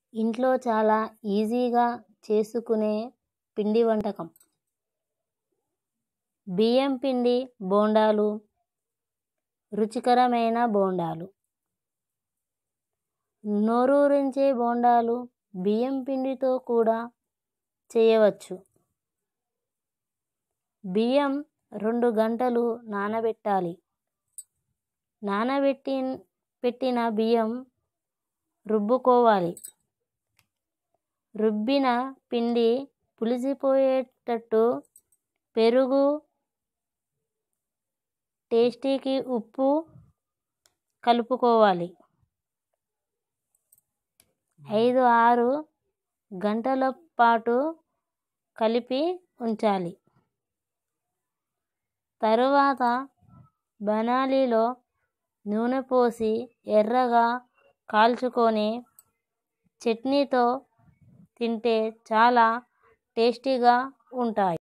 ఇంట్లో చాలా ఈజీగా చేసుకునే పిండి వంటకం బియ్యం పిండి బోండాలు రుచికరమైన బోండాలు నోరూరించే బోండాలు బియ్యం పిండితో కూడా చేయవచ్చు బియ్యం రెండు గంటలు నానబెట్టాలి నానబెట్టి పెట్టిన బియ్యం రుబ్బుకోవాలి రుబ్బిన పిండి పులిసిపోయేటట్టు పెరుగు టేస్టీకి ఉప్పు కలుపుకోవాలి ఐదు ఆరు గంటల పాటు కలిపి ఉంచాలి తరువాత బాణలిలో నూనె పోసి ఎర్రగా కాల్చుకొని చట్నీతో తింటే చాలా టేస్టీగా ఉంటాయి